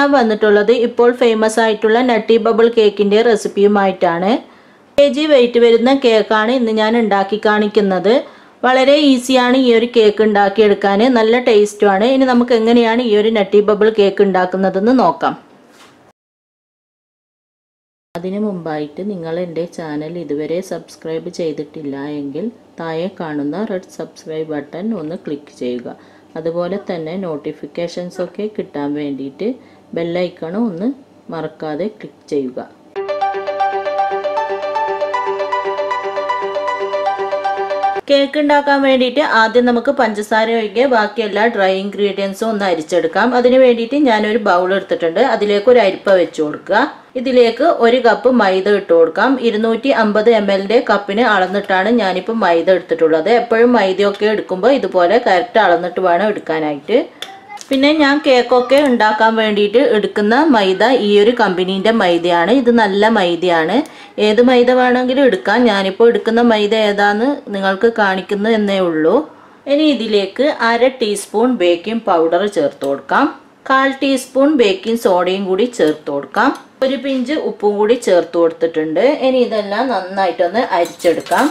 ഞാൻ വന്നിട്ടുള്ളത് ഇപ്പോൾ ഫേമസ് ആയിട്ടുള്ള നട്ടി ബബിൾ കേക്കിൻ്റെ റെസിപ്പിയുമായിട്ടാണ് കെ ജി വെയിറ്റ് വരുന്ന കേക്കാണ് ഇന്ന് ഞാൻ ഉണ്ടാക്കി കാണിക്കുന്നത് വളരെ ഈസിയാണ് ഈ ഒരു കേക്ക് ഉണ്ടാക്കിയെടുക്കാൻ നല്ല ടേസ്റ്റുമാണ് ഇനി നമുക്ക് എങ്ങനെയാണ് ഈ ഒരു നട്ടി ബബിൾ കേക്ക് ഉണ്ടാക്കുന്നതെന്ന് നോക്കാം അതിനു മുമ്പായിട്ട് നിങ്ങൾ എൻ്റെ ചാനൽ ഇതുവരെ സബ്സ്ക്രൈബ് ചെയ്തിട്ടില്ല എങ്കിൽ താഴെ കാണുന്ന റെഡ് സബ്സ്ക്രൈബ് ബട്ടൺ ഒന്ന് ക്ലിക്ക് ചെയ്യുക അതുപോലെ തന്നെ നോട്ടിഫിക്കേഷൻസ് ഒക്കെ കിട്ടാൻ വേണ്ടിയിട്ട് ബെല്ലൈക്കണും ഒന്ന് മറക്കാതെ ക്ലിക്ക് ചെയ്യുക കേക്ക് ഉണ്ടാക്കാൻ വേണ്ടിയിട്ട് ആദ്യം നമുക്ക് പഞ്ചസാര ഒഴികെ ബാക്കി എല്ലാ ഡ്രൈ ഇൻഗ്രീഡിയൻസും ഒന്ന് അരിച്ചെടുക്കാം അതിന് വേണ്ടിയിട്ട് ഞാനൊരു ബൗൾ എടുത്തിട്ടുണ്ട് അതിലേക്ക് ഒരു അരിപ്പ വെച്ച് കൊടുക്കുക ഇതിലേക്ക് ഒരു കപ്പ് മൈദ ഇട്ട് കൊടുക്കാം ഇരുന്നൂറ്റി അമ്പത് എം എല്ലിൻ്റെ കപ്പിന് അളന്നിട്ടാണ് ഞാനിപ്പോൾ മൈദ എടുത്തിട്ടുള്ളത് എപ്പോഴും മൈദയൊക്കെ എടുക്കുമ്പോൾ ഇതുപോലെ കറക്റ്റ് അളന്നിട്ട് വേണം എടുക്കാനായിട്ട് പിന്നെ ഞാൻ കേക്കൊക്കെ ഉണ്ടാക്കാൻ വേണ്ടിയിട്ട് എടുക്കുന്ന മൈദ ഈ ഒരു കമ്പനീൻ്റെ മൈദയാണ് ഇത് നല്ല മൈദയാണ് ഏത് മൈദ വേണമെങ്കിലും എടുക്കാം ഞാനിപ്പോൾ എടുക്കുന്ന മൈദ ഏതാന്ന് നിങ്ങൾക്ക് കാണിക്കുന്നു എന്നേ ഉള്ളൂ ഇനി ഇതിലേക്ക് അര ടീസ്പൂൺ ബേക്കിംഗ് പൗഡർ ചേർത്ത് കൊടുക്കാം കാൽ ടീസ്പൂൺ ബേക്കിംഗ് സോഡയും കൂടി ചേർത്ത് കൊടുക്കാം ഒരു പിഞ്ച് ഉപ്പും കൂടി ചേർത്ത് കൊടുത്തിട്ടുണ്ട് ഇനി ഇതെല്ലാം നന്നായിട്ടൊന്ന് അരിച്ചെടുക്കാം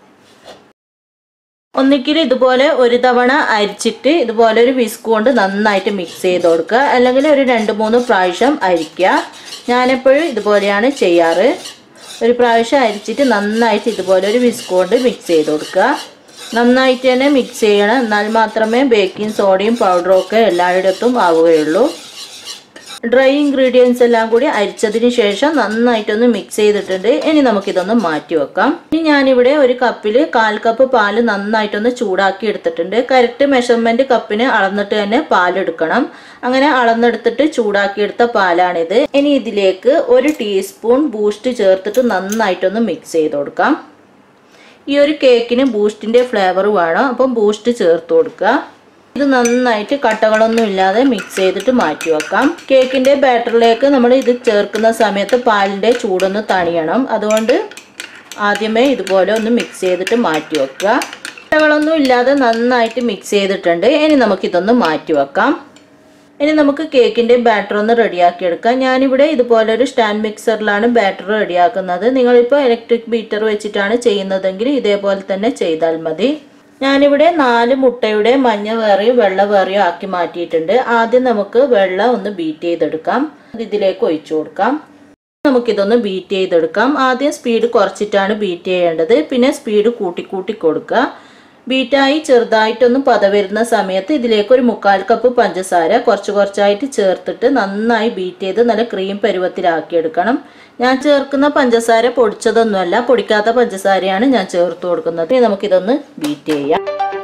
ഒന്നിക്കിൽ ഇതുപോലെ ഒരു തവണ അരിച്ചിട്ട് ഇതുപോലെ ഒരു വിസ്ക് കൊണ്ട് നന്നായിട്ട് മിക്സ് ചെയ്ത് കൊടുക്കുക അല്ലെങ്കിൽ ഒരു രണ്ട് മൂന്ന് പ്രാവശ്യം അരിക്കുക ഞാനെപ്പോഴും ഇതുപോലെയാണ് ചെയ്യാറ് ഒരു പ്രാവശ്യം അരിച്ചിട്ട് നന്നായിട്ട് ഇതുപോലെ ഒരു വിസ്ക് കൊണ്ട് മിക്സ് ചെയ്ത് കൊടുക്കുക നന്നായിട്ട് തന്നെ മിക്സ് ചെയ്യണം എന്നാൽ മാത്രമേ ബേക്കിംഗ് സോഡയും പൗഡറും ഒക്കെ എല്ലായിടത്തും ആവുകയുള്ളൂ ഡ്രൈ ഇൻഗ്രീഡിയൻസ് എല്ലാം കൂടി അരിച്ചതിന് ശേഷം നന്നായിട്ടൊന്ന് മിക്സ് ചെയ്തിട്ടുണ്ട് ഇനി നമുക്കിതൊന്ന് മാറ്റി വെക്കാം ഇനി ഞാനിവിടെ ഒരു കപ്പിൽ കാൽ കപ്പ് പാല് നന്നായിട്ടൊന്ന് ചൂടാക്കി എടുത്തിട്ടുണ്ട് കറക്റ്റ് മെഷർമെന്റ് കപ്പിന് അളന്നിട്ട് തന്നെ പാലെടുക്കണം അങ്ങനെ അളന്നെടുത്തിട്ട് ചൂടാക്കിയെടുത്ത പാലാണിത് ഇനി ഇതിലേക്ക് ഒരു ടീസ്പൂൺ ബൂസ്റ്റ് ചേർത്തിട്ട് നന്നായിട്ടൊന്ന് മിക്സ് ചെയ്ത് കൊടുക്കാം ഈ ഒരു കേക്കിന് ബൂസ്റ്റിന്റെ ഫ്ലേവർ വേണം അപ്പം ബൂസ്റ്റ് ചേർത്ത് കൊടുക്കുക ഇത് നന്നായിട്ട് കട്ടകളൊന്നും ഇല്ലാതെ മിക്സ് ചെയ്തിട്ട് മാറ്റി വെക്കാം കേക്കിൻ്റെ ബാറ്ററിലേക്ക് നമ്മൾ ഇത് ചേർക്കുന്ന സമയത്ത് പാലിൻ്റെ ചൂടൊന്ന് തണിയണം അതുകൊണ്ട് ആദ്യമേ ഇതുപോലെ ഒന്ന് മിക്സ് ചെയ്തിട്ട് മാറ്റി വെക്കുക കട്ടകളൊന്നും ഇല്ലാതെ നന്നായിട്ട് മിക്സ് ചെയ്തിട്ടുണ്ട് ഇനി നമുക്കിതൊന്ന് മാറ്റി വെക്കാം ഇനി നമുക്ക് കേക്കിൻ്റെ ബാറ്റർ ഒന്ന് റെഡിയാക്കി എടുക്കാം ഞാനിവിടെ ഇതുപോലെ ഒരു സ്റ്റാൻഡ് മിക്സറിലാണ് ബാറ്റർ റെഡിയാക്കുന്നത് നിങ്ങളിപ്പോൾ ഇലക്ട്രിക് ബീറ്റർ വെച്ചിട്ടാണ് ചെയ്യുന്നതെങ്കിൽ ഇതേപോലെ തന്നെ ചെയ്താൽ മതി ഞാനിവിടെ നാല് മുട്ടയുടെ മഞ്ഞ വേറെയും വെള്ള വേറെയും ആക്കി മാറ്റിയിട്ടുണ്ട് ആദ്യം നമുക്ക് വെള്ളം ഒന്ന് ബീറ്റ് ചെയ്തെടുക്കാം ഇതിലേക്ക് ഒഴിച്ചു കൊടുക്കാം നമുക്കിതൊന്ന് ബീറ്റ് ചെയ്തെടുക്കാം ആദ്യം സ്പീഡ് കുറച്ചിട്ടാണ് ബീറ്റ് ചെയ്യേണ്ടത് പിന്നെ സ്പീഡ് കൂട്ടി കൂട്ടി കൊടുക്കുക ബീറ്റായി ചെറുതായിട്ടൊന്ന് പത വരുന്ന സമയത്ത് ഇതിലേക്ക് ഒരു മുക്കാൽ കപ്പ് പഞ്ചസാര കുറച്ച് കുറച്ചായിട്ട് ചേർത്തിട്ട് നന്നായി ബീറ്റ് ചെയ്ത് നല്ല ക്രീം പരുവത്തിലാക്കിയെടുക്കണം ഞാൻ ചേർക്കുന്ന പഞ്ചസാര പൊടിച്ചതൊന്നുമല്ല പൊടിക്കാത്ത പഞ്ചസാരയാണ് ഞാൻ ചേർത്ത് കൊടുക്കുന്നത് ഇനി നമുക്കിതൊന്ന് ബീറ്റ് ചെയ്യാം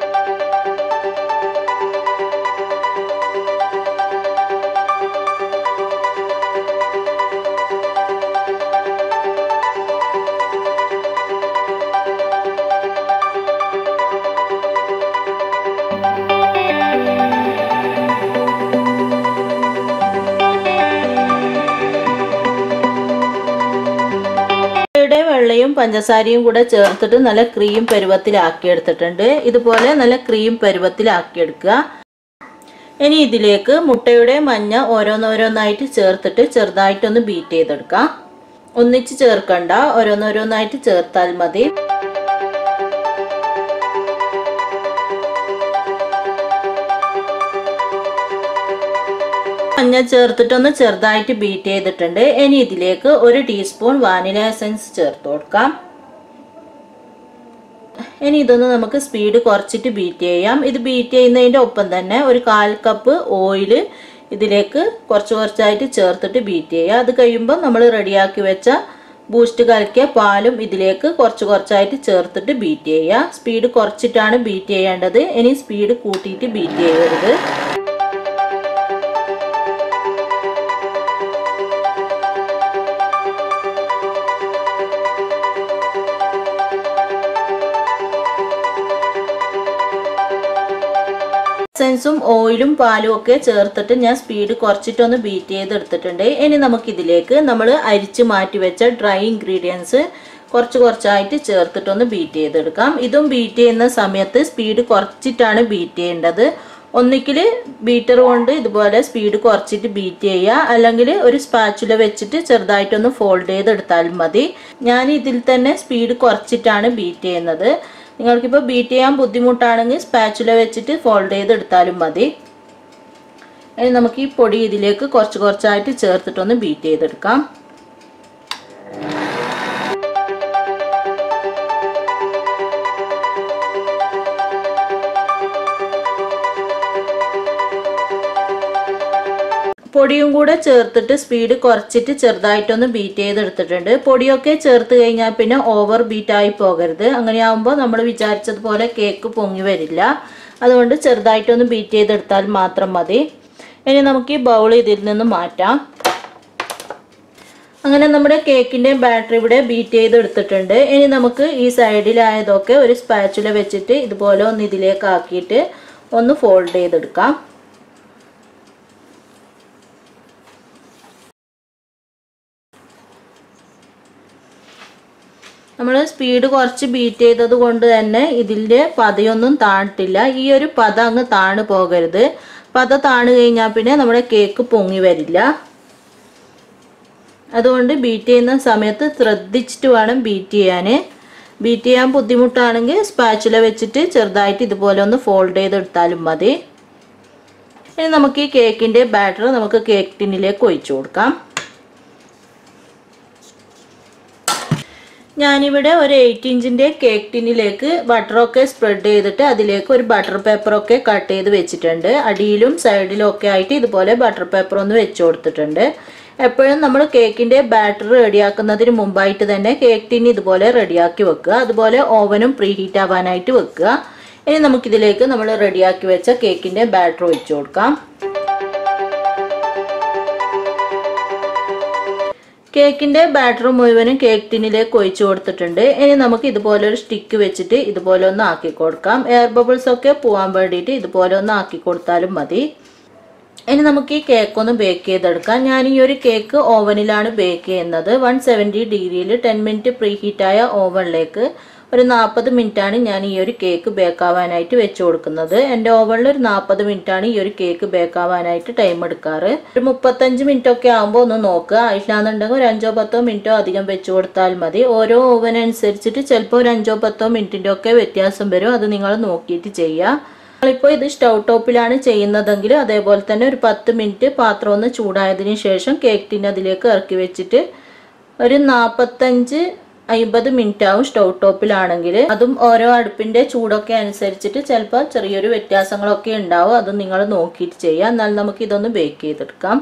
മുട്ടയുടെ വെള്ളയും പഞ്ചസാരയും കൂടെ ചേർത്തിട്ട് നല്ല ക്രീം പരുവത്തിലാക്കി എടുത്തിട്ടുണ്ട് ഇതുപോലെ നല്ല ക്രീം പരുവത്തിലാക്കിയെടുക്കുക ഇനി ഇതിലേക്ക് മുട്ടയുടെ മഞ്ഞ ഓരോന്നോരോന്നായിട്ട് ചേർത്തിട്ട് ചെറുതായിട്ടൊന്ന് ബീറ്റ് ചെയ്തെടുക്കാം ഒന്നിച്ച് ചേർക്കണ്ട ഓരോന്നോരോന്നായിട്ട് ചേർത്താൽ മതി മഞ്ഞ ചേർത്തിട്ടൊന്ന് ചെറുതായിട്ട് ബീറ്റ് ചെയ്തിട്ടുണ്ട് ഇനി ഇതിലേക്ക് ഒരു ടീസ്പൂൺ വാനില എസൻസ് ചേർത്ത് കൊടുക്കാം ഇനി ഇതൊന്ന് നമുക്ക് സ്പീഡ് കുറച്ചിട്ട് ബീറ്റ് ചെയ്യാം ഇത് ബീറ്റ് ചെയ്യുന്നതിൻ്റെ ഒപ്പം തന്നെ ഒരു കാൽ കപ്പ് ഓയിൽ ഇതിലേക്ക് കുറച്ച് കുറച്ചായിട്ട് ചേർത്തിട്ട് ബീറ്റ് ചെയ്യുക അത് കഴിയുമ്പോൾ നമ്മൾ റെഡിയാക്കി വെച്ച ബൂസ്റ്റ് കലക്കിയ പാലും ഇതിലേക്ക് കുറച്ച് കുറച്ചായിട്ട് ചേർത്തിട്ട് ബീറ്റ് ചെയ്യുക സ്പീഡ് കുറച്ചിട്ടാണ് ബീറ്റ് ചെയ്യേണ്ടത് ഇനി സ്പീഡ് കൂട്ടിയിട്ട് ബീറ്റ് ചെയ്യരുത് എസൻസും ഓയിലും പാലും ഒക്കെ ചേർത്തിട്ട് ഞാൻ സ്പീഡ് കുറച്ചിട്ടൊന്ന് ബീറ്റ് ചെയ്തെടുത്തിട്ടുണ്ട് ഇനി നമുക്കിതിലേക്ക് നമ്മൾ അരിച്ച് മാറ്റി വെച്ച ഡ്രൈ ഇൻഗ്രീഡിയൻസ് കുറച്ച് കുറച്ചായിട്ട് ചേർത്തിട്ടൊന്ന് ബീറ്റ് ചെയ്തെടുക്കാം ഇതും ബീറ്റ് ചെയ്യുന്ന സമയത്ത് സ്പീഡ് കുറച്ചിട്ടാണ് ബീറ്റ് ചെയ്യേണ്ടത് ഒന്നിക്കിൽ ബീറ്റർ കൊണ്ട് ഇതുപോലെ സ്പീഡ് കുറച്ചിട്ട് ബീറ്റ് ചെയ്യുക അല്ലെങ്കിൽ ഒരു സ്പാച്ചുല വെച്ചിട്ട് ചെറുതായിട്ടൊന്ന് ഫോൾഡ് ചെയ്തെടുത്താലും മതി ഞാൻ ഇതിൽ തന്നെ സ്പീഡ് കുറച്ചിട്ടാണ് ബീറ്റ് ചെയ്യുന്നത് നിങ്ങൾക്കിപ്പോൾ ബീറ്റ് ചെയ്യാൻ ബുദ്ധിമുട്ടാണെങ്കിൽ സ്പാച്ചുല വെച്ചിട്ട് ഫോൾഡ് ചെയ്തെടുത്താലും മതി ഇനി നമുക്ക് ഈ പൊടി ഇതിലേക്ക് കുറച്ച് കുറച്ചായിട്ട് ചേർത്തിട്ടൊന്ന് ബീറ്റ് ചെയ്തെടുക്കാം പൊടിയും കൂടെ ചേർത്തിട്ട് സ്പീഡ് കുറച്ചിട്ട് ചെറുതായിട്ടൊന്ന് ബീറ്റ് ചെയ്തെടുത്തിട്ടുണ്ട് പൊടിയൊക്കെ ചേർത്ത് കഴിഞ്ഞാൽ പിന്നെ ഓവർ ബീറ്റായി പോകരുത് അങ്ങനെയാകുമ്പോൾ നമ്മൾ വിചാരിച്ചതുപോലെ കേക്ക് പൊങ്ങി വരില്ല അതുകൊണ്ട് ചെറുതായിട്ടൊന്ന് ബീറ്റ് ചെയ്തെടുത്താൽ മാത്രം മതി ഇനി നമുക്ക് ഈ ബൗൾ ഇതിൽ നിന്ന് മാറ്റാം അങ്ങനെ നമ്മുടെ കേക്കിൻ്റെ ബാറ്ററി ഇവിടെ ബീറ്റ് ചെയ്തെടുത്തിട്ടുണ്ട് ഇനി നമുക്ക് ഈ സൈഡിലായതൊക്കെ ഒരു സ്പാച്ചുല വെച്ചിട്ട് ഇതുപോലെ ഒന്ന് ഇതിലേക്ക് ആക്കിയിട്ട് ഒന്ന് ഫോൾഡ് ചെയ്തെടുക്കാം നമ്മൾ സ്പീഡ് കുറച്ച് ബീറ്റ് ചെയ്തത് കൊണ്ട് തന്നെ ഇതിൻ്റെ പതയൊന്നും താണിട്ടില്ല ഈ ഒരു പത അങ്ങ് താണു പോകരുത് പത താണു കഴിഞ്ഞാൽ പിന്നെ നമ്മുടെ കേക്ക് പൊങ്ങി വരില്ല അതുകൊണ്ട് ബീറ്റ് ചെയ്യുന്ന സമയത്ത് ശ്രദ്ധിച്ചിട്ട് വേണം ബീറ്റ് ചെയ്യാൻ ബീറ്റ് ചെയ്യാൻ ബുദ്ധിമുട്ടാണെങ്കിൽ സ്പാച്ചുല വെച്ചിട്ട് ചെറുതായിട്ട് ഇതുപോലെ ഒന്ന് ഫോൾഡ് ചെയ്തെടുത്താലും മതി ഇനി നമുക്ക് ഈ കേക്കിൻ്റെ ബാറ്റർ നമുക്ക് കേക്ക് ടിന്നിലേക്ക് ഒഴിച്ചു കൊടുക്കാം ഞാനിവിടെ ഒരു എയ്റ്റ് ഇഞ്ചിൻ്റെ കേക്ക് ടിന്നിലേക്ക് ബട്ടറൊക്കെ സ്പ്രെഡ് ചെയ്തിട്ട് അതിലേക്ക് ഒരു ബട്ടർ പേപ്പറൊക്കെ കട്ട് ചെയ്ത് വെച്ചിട്ടുണ്ട് അടിയിലും സൈഡിലും ഒക്കെ ആയിട്ട് ഇതുപോലെ ബട്ടർ പേപ്പർ ഒന്ന് വെച്ച് കൊടുത്തിട്ടുണ്ട് എപ്പോഴും നമ്മൾ കേക്കിൻ്റെ ബാറ്റർ റെഡിയാക്കുന്നതിന് മുമ്പായിട്ട് തന്നെ കേക്ക് ടിൻ ഇതുപോലെ റെഡിയാക്കി വെക്കുക അതുപോലെ ഓവനും പ്രീ ഹീറ്റ് ആവാനായിട്ട് വെക്കുക ഇനി നമുക്കിതിലേക്ക് നമ്മൾ റെഡിയാക്കി വെച്ച കേക്കിൻ്റെ ബാറ്റർ ഒഴിച്ചു കൊടുക്കാം കേക്കിൻ്റെ ബാറ്റർ മുഴുവനും കേക്ക് ടിന്നിലേക്ക് ഒഴിച്ചു കൊടുത്തിട്ടുണ്ട് ഇനി നമുക്ക് ഇതുപോലെ ഒരു സ്റ്റിക്ക് വെച്ചിട്ട് ഇതുപോലെ ഒന്ന് ആക്കി കൊടുക്കാം എയർ ബബിൾസ് ഒക്കെ പോകാൻ വേണ്ടിയിട്ട് ഇതുപോലെ ഒന്ന് ആക്കി കൊടുത്താലും മതി ഇനി നമുക്ക് ഈ കേക്ക് ഒന്ന് ബേക്ക് ചെയ്തെടുക്കാം ഞാൻ ഈ ഒരു കേക്ക് ഓവനിലാണ് ബേക്ക് ചെയ്യുന്നത് വൺ സെവൻറ്റി ഡിഗ്രിയിൽ ടെൻ മിനിറ്റ് പ്രീ ഹീറ്റായ ഓവനിലേക്ക് ഒരു നാൽപ്പത് മിനിറ്റാണ് ഞാൻ ഈ ഒരു കേക്ക് ബേക്ക് ആവാനായിട്ട് വെച്ച് കൊടുക്കുന്നത് എൻ്റെ ഓവനിൽ ഒരു നാൽപ്പത് മിനിറ്റാണ് ഈ ഒരു കേക്ക് ബേക്ക് ആവാനായിട്ട് ടൈം എടുക്കാറ് ഒരു മുപ്പത്തഞ്ച് മിനിറ്റ് ഒക്കെ ആകുമ്പോൾ ഒന്ന് നോക്കുക ഇല്ലാന്നുണ്ടെങ്കിൽ ഒരു അഞ്ചോ പത്തോ മിനിറ്റോ അധികം വെച്ച് കൊടുത്താൽ മതി ഓരോ ഓവൻ അനുസരിച്ചിട്ട് ചിലപ്പോൾ ഒരു അഞ്ചോ പത്തോ മിനിറ്റിൻ്റെ ഒക്കെ വ്യത്യാസം വരും അത് നിങ്ങൾ നോക്കിയിട്ട് ചെയ്യുക നമ്മളിപ്പോൾ ഇത് സ്റ്റൗ ടോപ്പിലാണ് ചെയ്യുന്നതെങ്കിൽ അതേപോലെ തന്നെ ഒരു പത്ത് മിനിറ്റ് പാത്രം ഒന്ന് ചൂടായതിന് ശേഷം കേക്ക് ടിൻ അതിലേക്ക് ഇറക്കി വെച്ചിട്ട് ഒരു നാൽപ്പത്തഞ്ച് അമ്പത് മിനിറ്റ് ആവും സ്റ്റൗ ടോപ്പിലാണെങ്കിൽ അതും ഓരോ അടുപ്പിൻ്റെ ചൂടൊക്കെ അനുസരിച്ചിട്ട് ചിലപ്പോൾ ചെറിയൊരു വ്യത്യാസങ്ങളൊക്കെ ഉണ്ടാവും അത് നിങ്ങൾ നോക്കിയിട്ട് ചെയ്യുക എന്നാൽ നമുക്ക് ഇതൊന്ന് ബേക്ക് ചെയ്തെടുക്കാം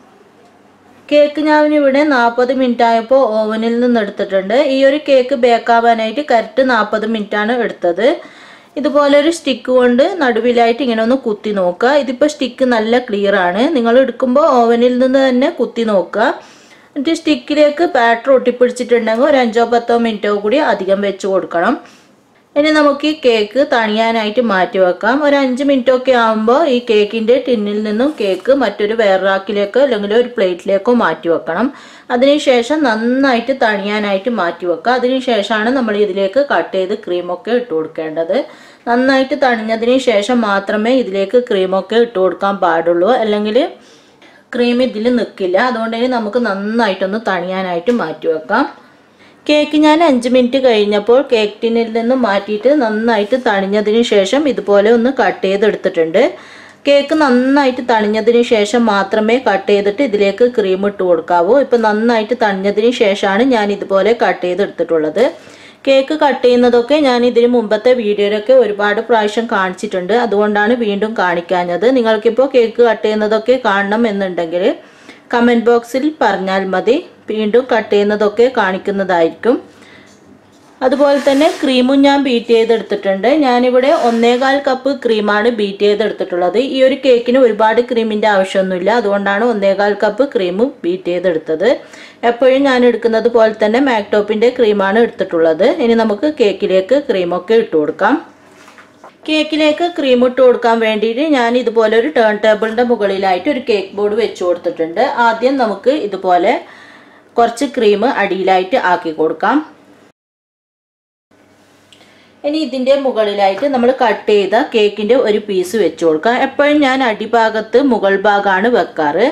കേക്ക് ഞാൻ ഇവിടെ നാൽപ്പത് മിനിറ്റ് ആയപ്പോൾ ഓവനിൽ നിന്ന് എടുത്തിട്ടുണ്ട് ഈ ഒരു കേക്ക് ബേക്കാവാനായിട്ട് കറക്റ്റ് നാൽപ്പത് മിനിറ്റാണ് എടുത്തത് ഇതുപോലെ ഒരു സ്റ്റിക്ക് കൊണ്ട് നടുവിലായിട്ട് ഇങ്ങനെ ഒന്ന് കുത്തി നോക്കുക ഇതിപ്പോൾ സ്റ്റിക്ക് നല്ല ക്ലിയർ ആണ് നിങ്ങൾ എടുക്കുമ്പോൾ ഓവനിൽ നിന്ന് തന്നെ കുത്തി നോക്കുക എന്നിട്ട് സ്റ്റിക്കിലേക്ക് ബാറ്റർ ഒട്ടിപ്പിടിച്ചിട്ടുണ്ടെങ്കിൽ ഒരു അഞ്ചോ പത്തോ മിനിറ്റോ കൂടി അധികം വെച്ച് കൊടുക്കണം ഇനി നമുക്ക് ഈ കേക്ക് തണിയാനായിട്ട് മാറ്റി വെക്കാം ഒരു അഞ്ച് മിനിറ്റ് ഒക്കെ ആകുമ്പോൾ ഈ കേക്കിൻ്റെ ടിന്നിൽ നിന്നും കേക്ക് മറ്റൊരു വേറാക്കിലേക്കോ അല്ലെങ്കിൽ ഒരു പ്ലേറ്റിലേക്കോ മാറ്റി വെക്കണം അതിനുശേഷം നന്നായിട്ട് തണിയാനായിട്ട് മാറ്റി വെക്കുക അതിനുശേഷമാണ് നമ്മൾ ഇതിലേക്ക് കട്ട് ചെയ്ത് ക്രീമൊക്കെ ഇട്ട് കൊടുക്കേണ്ടത് നന്നായിട്ട് തണിഞ്ഞതിന് ശേഷം മാത്രമേ ഇതിലേക്ക് ക്രീമൊക്കെ ഇട്ട് കൊടുക്കാൻ പാടുള്ളൂ അല്ലെങ്കിൽ ക്രീം ഇതിൽ നിൽക്കില്ല അതുകൊണ്ട് ഇനി നമുക്ക് നന്നായിട്ടൊന്ന് തണിയാനായിട്ട് മാറ്റി വെക്കാം കേക്ക് ഞാൻ അഞ്ച് മിനിറ്റ് കഴിഞ്ഞപ്പോൾ കേക്ക് ടിന്നിൽ നിന്ന് മാറ്റിയിട്ട് നന്നായിട്ട് തണിഞ്ഞതിന് ശേഷം ഇതുപോലെ ഒന്ന് കട്ട് ചെയ്തെടുത്തിട്ടുണ്ട് കേക്ക് നന്നായിട്ട് തണിഞ്ഞതിന് ശേഷം മാത്രമേ കട്ട് ചെയ്തിട്ട് ഇതിലേക്ക് ക്രീം ഇട്ട് കൊടുക്കാവൂ ഇപ്പം നന്നായിട്ട് തണിഞ്ഞതിന് ശേഷമാണ് ഞാൻ ഇതുപോലെ കട്ട് ചെയ്തെടുത്തിട്ടുള്ളത് കേക്ക് കട്ട് ചെയ്യുന്നതൊക്കെ ഞാൻ ഇതിന് മുമ്പത്തെ വീഡിയോയിലൊക്കെ ഒരുപാട് പ്രാവശ്യം കാണിച്ചിട്ടുണ്ട് അതുകൊണ്ടാണ് വീണ്ടും കാണിക്കാഞ്ഞത് നിങ്ങൾക്കിപ്പോൾ കേക്ക് കട്ട് ചെയ്യുന്നതൊക്കെ കാണണം എന്നുണ്ടെങ്കിൽ കമൻറ്റ് ബോക്സിൽ പറഞ്ഞാൽ മതി വീണ്ടും കട്ട് ചെയ്യുന്നതൊക്കെ കാണിക്കുന്നതായിരിക്കും അതുപോലെ തന്നെ ക്രീമും ഞാൻ ബീറ്റ് ചെയ്തെടുത്തിട്ടുണ്ട് ഞാനിവിടെ ഒന്നേകാൽ കപ്പ് ക്രീമാണ് ബീറ്റ് ചെയ്തെടുത്തിട്ടുള്ളത് ഈ ഒരു കേക്കിന് ഒരുപാട് ക്രീമിൻ്റെ ആവശ്യമൊന്നുമില്ല അതുകൊണ്ടാണ് ഒന്നേകാൽ കപ്പ് ക്രീമും ബീറ്റ് ചെയ്തെടുത്തത് എപ്പോഴും ഞാൻ എടുക്കുന്നത് പോലെ തന്നെ മാക്ടോപ്പിൻ്റെ ക്രീമാണ് എടുത്തിട്ടുള്ളത് ഇനി നമുക്ക് കേക്കിലേക്ക് ക്രീമൊക്കെ ഇട്ട് കൊടുക്കാം കേക്കിലേക്ക് ക്രീം ഇട്ട് കൊടുക്കാൻ വേണ്ടിയിട്ട് ഞാൻ ഇതുപോലെ ഒരു ടേൺ ടേബിളിൻ്റെ മുകളിലായിട്ട് ഒരു കേക്ക് ബോർഡ് വെച്ച് കൊടുത്തിട്ടുണ്ട് ആദ്യം നമുക്ക് ഇതുപോലെ കുറച്ച് ക്രീം അടിയിലായിട്ട് ആക്കി കൊടുക്കാം ഇനി ഇതിൻ്റെ മുകളിലായിട്ട് നമ്മൾ കട്ട് ചെയ്ത കേക്കിൻ്റെ ഒരു പീസ് വെച്ച് കൊടുക്കാം എപ്പോഴും ഞാൻ അടിഭാഗത്ത് മുകൾ ഭാഗമാണ് വെക്കാറ്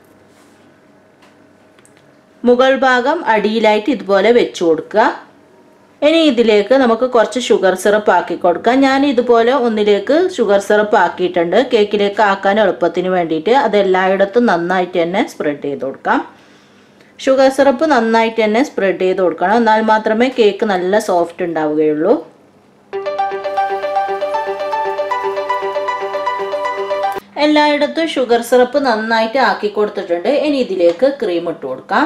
മുകൾ ഭാഗം അടിയിലായിട്ട് ഇതുപോലെ വെച്ച് കൊടുക്കുക ഇനി ഇതിലേക്ക് നമുക്ക് കുറച്ച് ഷുഗർ സിറപ്പ് ആക്കി കൊടുക്കാം ഞാൻ ഇതുപോലെ ഒന്നിലേക്ക് ഷുഗർ സിറപ്പ് ആക്കിയിട്ടുണ്ട് കേക്കിലേക്ക് ആക്കാൻ എളുപ്പത്തിന് വേണ്ടിയിട്ട് അത് എല്ലായിടത്തും നന്നായിട്ട് തന്നെ സ്പ്രെഡ് ചെയ്ത് കൊടുക്കാം ഷുഗർ സിറപ്പ് നന്നായിട്ട് തന്നെ സ്പ്രെഡ് ചെയ്ത് കൊടുക്കണം എന്നാൽ മാത്രമേ കേക്ക് നല്ല സോഫ്റ്റ് ഉണ്ടാവുകയുള്ളൂ എല്ലായിടത്തും ഷുഗർ സിറപ്പ് നന്നായിട്ട് ആക്കി കൊടുത്തിട്ടുണ്ട് ഇനി ഇതിലേക്ക് ക്രീം ഇട്ട് കൊടുക്കാം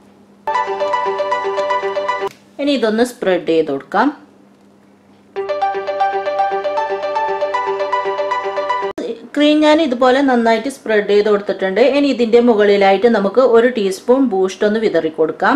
ഇനി ഇതൊന്ന് സ്പ്രെഡ് ചെയ്ത് കൊടുക്കാം ക്രീം ഞാൻ ഇതുപോലെ നന്നായിട്ട് സ്പ്രെഡ് ചെയ്ത് കൊടുത്തിട്ടുണ്ട് ഇനി ഇതിൻ്റെ മുകളിലായിട്ട് നമുക്ക് ഒരു ടീസ്പൂൺ ബൂസ്റ്റ് ഒന്ന് വിതറി കൊടുക്കാം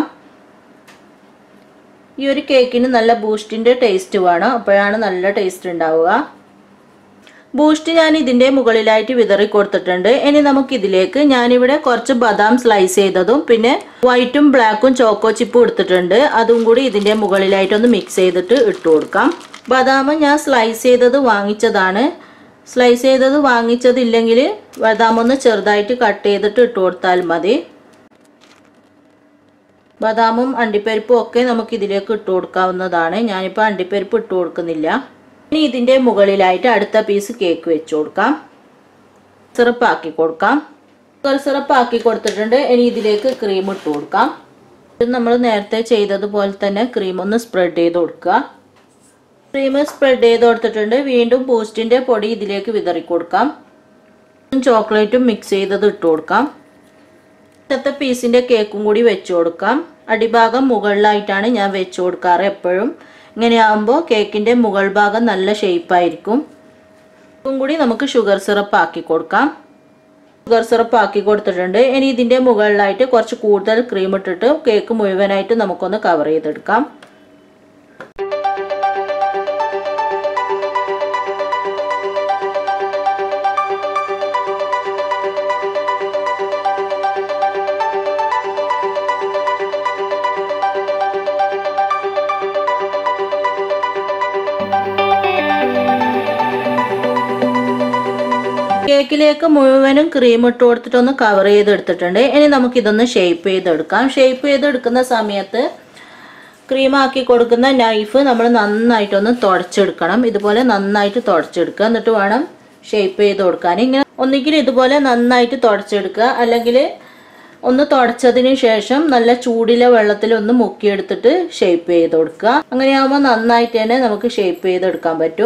ഈ ഒരു കേക്കിന് നല്ല ബൂസ്റ്റിൻ്റെ ടേസ്റ്റ് വേണം അപ്പോഴാണ് നല്ല ടേസ്റ്റ് ഉണ്ടാവുക ബൂസ്റ്റ് ഞാൻ ഇതിൻ്റെ മുകളിലായിട്ട് വിതറി കൊടുത്തിട്ടുണ്ട് ഇനി നമുക്ക് ഇതിലേക്ക് ഞാനിവിടെ കുറച്ച് ബദാം സ്ലൈസ് ചെയ്തതും പിന്നെ വൈറ്റും ബ്ലാക്കും ചോക്കോ ചിപ്പും എടുത്തിട്ടുണ്ട് അതും കൂടി ഇതിൻ്റെ മുകളിലായിട്ടൊന്ന് മിക്സ് ചെയ്തിട്ട് ഇട്ട് കൊടുക്കാം ബദാം ഞാൻ സ്ലൈസ് ചെയ്തത് വാങ്ങിച്ചതാണ് സ്ലൈസ് ചെയ്തത് വാങ്ങിച്ചതില്ലെങ്കിൽ ബദാം ഒന്ന് ചെറുതായിട്ട് കട്ട് ചെയ്തിട്ട് ഇട്ട് കൊടുത്താൽ മതി ബദാമും അണ്ടിപ്പരിപ്പും ഒക്കെ നമുക്ക് ഇതിലേക്ക് ഇട്ട് കൊടുക്കാവുന്നതാണ് ഞാനിപ്പോൾ അണ്ടിപ്പരിപ്പ് ഇട്ട് കൊടുക്കുന്നില്ല ഇനി ഇതിൻ്റെ മുകളിലായിട്ട് അടുത്ത പീസ് കേക്ക് വെച്ച് കൊടുക്കാം സിറപ്പ് ആക്കി കൊടുക്കാം ഷുഗർ സിറപ്പ് ആക്കി കൊടുത്തിട്ടുണ്ട് ഇനി ഇതിലേക്ക് ക്രീം ഇട്ട് കൊടുക്കാം ഇത് നമ്മൾ നേരത്തെ ചെയ്തതുപോലെ തന്നെ ക്രീം ഒന്ന് സ്പ്രെഡ് ചെയ്ത് കൊടുക്കുക ക്രീം സ്പ്രെഡ് ചെയ്ത് കൊടുത്തിട്ടുണ്ട് വീണ്ടും ബൂസ്റ്റിൻ്റെ പൊടി ഇതിലേക്ക് വിതറി കൊടുക്കാം ചോക്ലേറ്റും മിക്സ് ചെയ്തത് ഇട്ട് കൊടുക്കാം ഇന്നത്തെ പീസിൻ്റെ കേക്കും കൂടി വെച്ച് കൊടുക്കാം അടിഭാഗം മുകളിലായിട്ടാണ് ഞാൻ വെച്ച് കൊടുക്കാറ് എപ്പോഴും ഇങ്ങനെയാകുമ്പോൾ കേക്കിൻ്റെ മുകൾ ഭാഗം നല്ല ഷേപ്പായിരിക്കും ഇതും കൂടി നമുക്ക് ഷുഗർ സിറപ്പ് ആക്കി കൊടുക്കാം ഷുഗർ സിറപ്പ് ആക്കി കൊടുത്തിട്ടുണ്ട് ഇനി ഇതിൻ്റെ മുകളിലായിട്ട് കുറച്ച് കൂടുതൽ ക്രീം ഇട്ടിട്ട് കേക്ക് മുഴുവനായിട്ട് നമുക്കൊന്ന് കവർ ചെയ്തെടുക്കാം കേക്കിലേക്ക് മുഴുവനും ക്രീം ഇട്ട് കൊടുത്തിട്ടൊന്ന് കവർ ചെയ്തെടുത്തിട്ടുണ്ട് ഇനി നമുക്കിതൊന്ന് ഷേപ്പ് ചെയ്തെടുക്കാം ഷേപ്പ് ചെയ്തെടുക്കുന്ന സമയത്ത് ക്രീം ആക്കി കൊടുക്കുന്ന നൈഫ് നമ്മൾ നന്നായിട്ടൊന്ന് തുടച്ചെടുക്കണം ഇതുപോലെ നന്നായിട്ട് തുടച്ചെടുക്കുക എന്നിട്ട് വേണം ഷേപ്പ് ചെയ്ത് കൊടുക്കാൻ ഇങ്ങനെ ഒന്നുകിൽ ഇതുപോലെ നന്നായിട്ട് തുടച്ചെടുക്കുക അല്ലെങ്കിൽ ഒന്ന് തുടച്ചതിന് ശേഷം നല്ല ചൂടിലെ വെള്ളത്തിൽ ഒന്ന് മുക്കിയെടുത്തിട്ട് ഷേപ്പ് ചെയ്ത് കൊടുക്കുക അങ്ങനെയാകുമ്പോൾ നന്നായിട്ട് തന്നെ നമുക്ക് ഷേപ്പ് ചെയ്തെടുക്കാൻ പറ്റും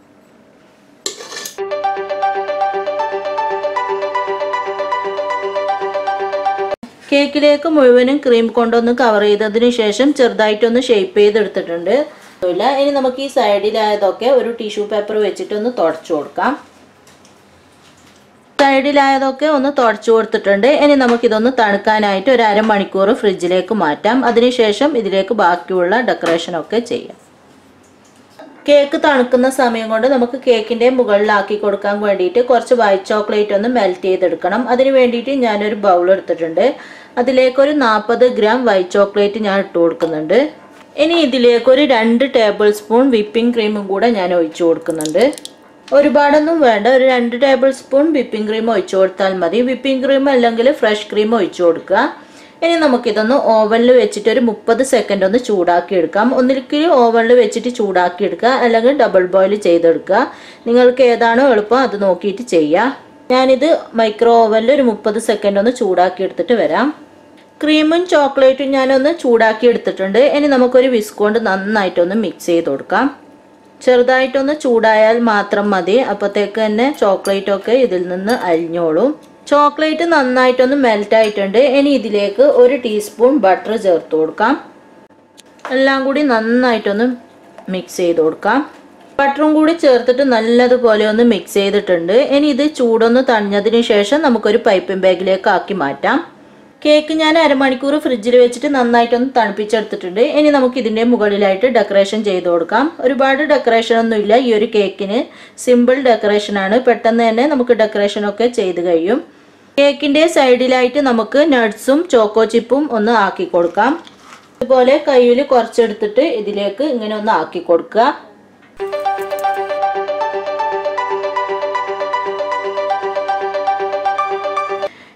കേക്കിലേക്ക് മുഴുവനും ക്രീം കൊണ്ടൊന്ന് കവർ ചെയ്തതിന് ശേഷം ചെറുതായിട്ടൊന്ന് ഷേപ്പ് ചെയ്തെടുത്തിട്ടുണ്ട് ഇല്ല ഇനി നമുക്ക് ഈ സൈഡിലായതൊക്കെ ഒരു ടിഷ്യൂ പേപ്പർ വെച്ചിട്ടൊന്ന് തുടച്ചു കൊടുക്കാം സൈഡിലായതൊക്കെ ഒന്ന് തുടച്ചു കൊടുത്തിട്ടുണ്ട് ഇനി നമുക്കിതൊന്ന് തണുക്കാനായിട്ട് ഒരു അരമണിക്കൂർ ഫ്രിഡ്ജിലേക്ക് മാറ്റാം അതിനുശേഷം ഇതിലേക്ക് ബാക്കിയുള്ള ഡെക്കറേഷനൊക്കെ ചെയ്യാം കേക്ക് തണുക്കുന്ന സമയം കൊണ്ട് നമുക്ക് കേക്കിൻ്റെ മുകളിലാക്കി കൊടുക്കാൻ വേണ്ടിയിട്ട് കുറച്ച് വൈറ്റ് ചോക്ലേറ്റ് ഒന്ന് മെൽറ്റ് ചെയ്തെടുക്കണം അതിന് വേണ്ടിയിട്ട് ഞാനൊരു ബൗൾ എടുത്തിട്ടുണ്ട് അതിലേക്കൊരു നാൽപ്പത് ഗ്രാം വൈറ്റ് ചോക്ലേറ്റ് ഞാൻ ഇട്ട് കൊടുക്കുന്നുണ്ട് ഇനി ഇതിലേക്കൊരു രണ്ട് ടേബിൾ സ്പൂൺ വിപ്പിംഗ് ക്രീമും കൂടെ ഞാൻ ഒഴിച്ചു കൊടുക്കുന്നുണ്ട് ഒരുപാടൊന്നും വേണ്ട ഒരു രണ്ട് ടേബിൾ സ്പൂൺ വിപ്പിംഗ് ക്രീം ഒഴിച്ചു കൊടുത്താൽ മതി വിപ്പിംഗ് ക്രീം അല്ലെങ്കിൽ ഫ്രഷ് ക്രീം ഒഴിച്ചു കൊടുക്കുക ഇനി നമുക്കിതൊന്ന് ഓവനിൽ വെച്ചിട്ട് ഒരു മുപ്പത് സെക്കൻഡ് ഒന്ന് ചൂടാക്കി എടുക്കാം ഒന്നിരിക്കൽ ഓവനിൽ വെച്ചിട്ട് ചൂടാക്കി എടുക്കുക അല്ലെങ്കിൽ ഡബിൾ ബോയിൽ ചെയ്തെടുക്കുക നിങ്ങൾക്ക് ഏതാണോ എളുപ്പം അത് നോക്കിയിട്ട് ചെയ്യുക ഞാനിത് മൈക്രോ ഓവനിൽ ഒരു മുപ്പത് സെക്കൻഡ് ഒന്ന് ചൂടാക്കി എടുത്തിട്ട് വരാം ക്രീമും ചോക്ലേറ്റും ഞാനൊന്ന് ചൂടാക്കി എടുത്തിട്ടുണ്ട് ഇനി നമുക്കൊരു വിസ്ക് കൊണ്ട് നന്നായിട്ടൊന്ന് മിക്സ് ചെയ്ത് കൊടുക്കാം ചെറുതായിട്ടൊന്ന് ചൂടായാൽ മാത്രം മതി അപ്പോഴത്തേക്ക് തന്നെ ചോക്ലേറ്റൊക്കെ ഇതിൽ നിന്ന് അലിഞ്ഞോളും ചോക്ലേറ്റ് നന്നായിട്ടൊന്ന് മെൽറ്റ് ആയിട്ടുണ്ട് ഇനി ഇതിലേക്ക് ഒരു ടീസ്പൂൺ ബട്ടർ ചേർത്ത് കൊടുക്കാം എല്ലാം കൂടി നന്നായിട്ടൊന്ന് മിക്സ് ചെയ്ത് കൊടുക്കാം ബട്ടറും കൂടി ചേർത്തിട്ട് നല്ലതുപോലെ ഒന്ന് മിക്സ് ചെയ്തിട്ടുണ്ട് ഇനി ഇത് ചൂടൊന്ന് തണിഞ്ഞതിന് ശേഷം നമുക്കൊരു പൈപ്പിംഗ് ബാഗിലേക്ക് ആക്കി മാറ്റാം കേക്ക് ഞാൻ അരമണിക്കൂർ ഫ്രിഡ്ജിൽ വെച്ചിട്ട് നന്നായിട്ടൊന്ന് തണുപ്പിച്ചെടുത്തിട്ടുണ്ട് ഇനി നമുക്ക് ഇതിൻ്റെ മുകളിലായിട്ട് ഡെക്കറേഷൻ ചെയ്ത് കൊടുക്കാം ഒരുപാട് ഡെക്കറേഷൻ ഒന്നുമില്ല ഈ ഒരു കേക്കിന് സിമ്പിൾ ഡെക്കറേഷനാണ് പെട്ടെന്ന് തന്നെ നമുക്ക് ഡെക്കറേഷനൊക്കെ ചെയ്ത് കഴിയും കേക്കിൻ്റെ സൈഡിലായിട്ട് നമുക്ക് നട്ട്സും ചോക്കോ ചിപ്പും ഒന്ന് ആക്കി കൊടുക്കാം ഇതുപോലെ കയ്യിൽ കുറച്ചെടുത്തിട്ട് ഇതിലേക്ക് ഇങ്ങനെ ഒന്ന് ആക്കി കൊടുക്കുക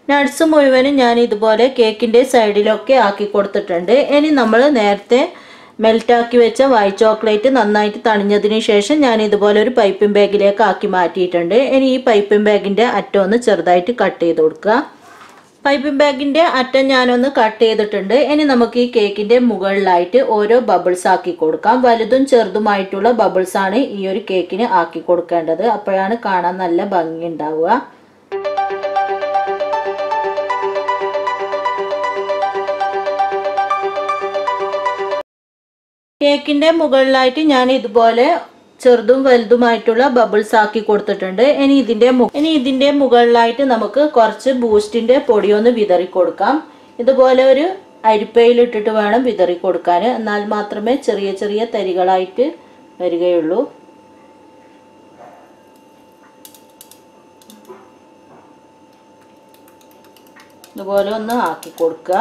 നട്ട്സ് മുഴുവനും ഞാൻ ഇതുപോലെ കേക്കിൻ്റെ സൈഡിലൊക്കെ ആക്കി കൊടുത്തിട്ടുണ്ട് ഇനി നമ്മൾ നേരത്തെ മെൽറ്റാക്കി വെച്ച വൈറ്റ് ചോക്ലേറ്റ് നന്നായിട്ട് തണിഞ്ഞതിന് ശേഷം ഞാൻ ഇതുപോലെ ഒരു പൈപ്പിംഗ് ബാഗിലേക്ക് ആക്കി മാറ്റിയിട്ടുണ്ട് ഇനി ഈ പൈപ്പിംഗ് ബാഗിൻ്റെ അറ്റം ഒന്ന് ചെറുതായിട്ട് കട്ട് ചെയ്ത് കൊടുക്കുക പൈപ്പിംഗ് ബാഗിൻ്റെ അറ്റം ഞാനൊന്ന് കട്ട് ചെയ്തിട്ടുണ്ട് ഇനി നമുക്ക് ഈ കേക്കിൻ്റെ മുകളിലായിട്ട് ഓരോ ബബിൾസ് ആക്കി കൊടുക്കാം വലുതും ചെറുതുമായിട്ടുള്ള ബബിൾസ് ആണ് ഈ ഒരു കേക്കിന് ആക്കി കൊടുക്കേണ്ടത് അപ്പോഴാണ് കാണാൻ നല്ല ഭംഗി ഉണ്ടാവുക കേക്കിൻ്റെ മുകളിലായിട്ട് ഞാൻ ഇതുപോലെ ചെറുതും വലുതുമായിട്ടുള്ള ബബിൾസ് ആക്കി കൊടുത്തിട്ടുണ്ട് ഇനി ഇതിൻ്റെ മു- ഇനി ഇതിൻ്റെ മുകളിലായിട്ട് നമുക്ക് കുറച്ച് ബൂസ്റ്റിൻ്റെ പൊടിയൊന്ന് വിതറി കൊടുക്കാം ഇതുപോലെ ഒരു അരിപ്പയിലിട്ടിട്ട് വേണം വിതറി കൊടുക്കാൻ എന്നാൽ മാത്രമേ ചെറിയ ചെറിയ തരികളായിട്ട് വരികയുള്ളൂ ഇതുപോലെ ഒന്ന് ആക്കി കൊടുക്കുക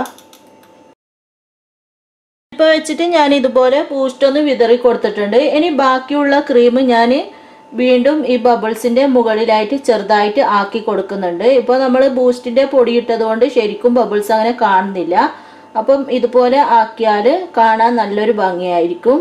ഇപ്പോൾ വെച്ചിട്ട് ഞാൻ ഇതുപോലെ ബൂസ്റ്റ് ഒന്ന് വിതറി കൊടുത്തിട്ടുണ്ട് ഇനി ബാക്കിയുള്ള ക്രീം ഞാൻ വീണ്ടും ഈ ബബിൾസിൻ്റെ മുകളിലായിട്ട് ചെറുതായിട്ട് ആക്കി കൊടുക്കുന്നുണ്ട് ഇപ്പോൾ നമ്മൾ ബൂസ്റ്റിൻ്റെ പൊടി ഇട്ടതുകൊണ്ട് ശരിക്കും ബബിൾസ് അങ്ങനെ കാണുന്നില്ല അപ്പം ഇതുപോലെ ആക്കിയാൽ കാണാൻ നല്ലൊരു ഭംഗിയായിരിക്കും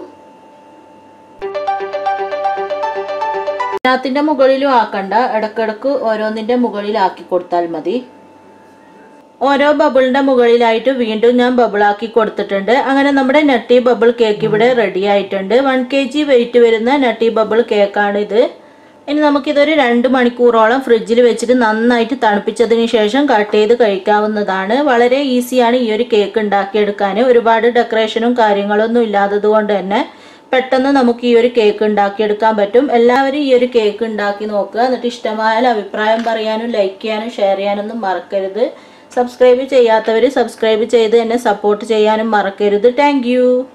എല്ലാത്തിൻ്റെ മുകളിലും ആക്കണ്ട ഇടക്കിടക്ക് ഓരോന്നിൻ്റെ മുകളിലാക്കി കൊടുത്താൽ മതി ഓരോ ബബിളിന്റെ മുകളിലായിട്ട് വീണ്ടും ഞാൻ ബബിളാക്കി കൊടുത്തിട്ടുണ്ട് അങ്ങനെ നമ്മുടെ നട്ടി ബബിൾ കേക്ക് ഇവിടെ റെഡി ആയിട്ടുണ്ട് വൺ കെ ജി വെയിറ്റ് വരുന്ന നട്ടി ബബിൾ കേക്കാണ് ഇത് ഇനി നമുക്കിതൊരു രണ്ട് മണിക്കൂറോളം ഫ്രിഡ്ജിൽ വെച്ചിട്ട് നന്നായിട്ട് തണുപ്പിച്ചതിന് ശേഷം കട്ട് ചെയ്ത് കഴിക്കാവുന്നതാണ് വളരെ ഈസിയാണ് ഈ ഒരു കേക്ക് ഉണ്ടാക്കിയെടുക്കാൻ ഒരുപാട് ഡെക്കറേഷനും കാര്യങ്ങളൊന്നും ഇല്ലാത്തത് കൊണ്ട് തന്നെ പെട്ടെന്ന് നമുക്ക് ഈ ഒരു കേക്ക് ഉണ്ടാക്കിയെടുക്കാൻ പറ്റും എല്ലാവരും ഈ ഒരു കേക്ക് ഉണ്ടാക്കി നോക്കുക എന്നിട്ട് ഇഷ്ടമായാൽ അഭിപ്രായം പറയാനും ലൈക്ക് ചെയ്യാനും ഷെയർ ചെയ്യാനൊന്നും മറക്കരുത് സബ്സ്ക്രൈബ് ചെയ്യാത്തവർ സബ്സ്ക്രൈബ് ചെയ്ത് എന്നെ സപ്പോർട്ട് ചെയ്യാനും മറക്കരുത് താങ്ക്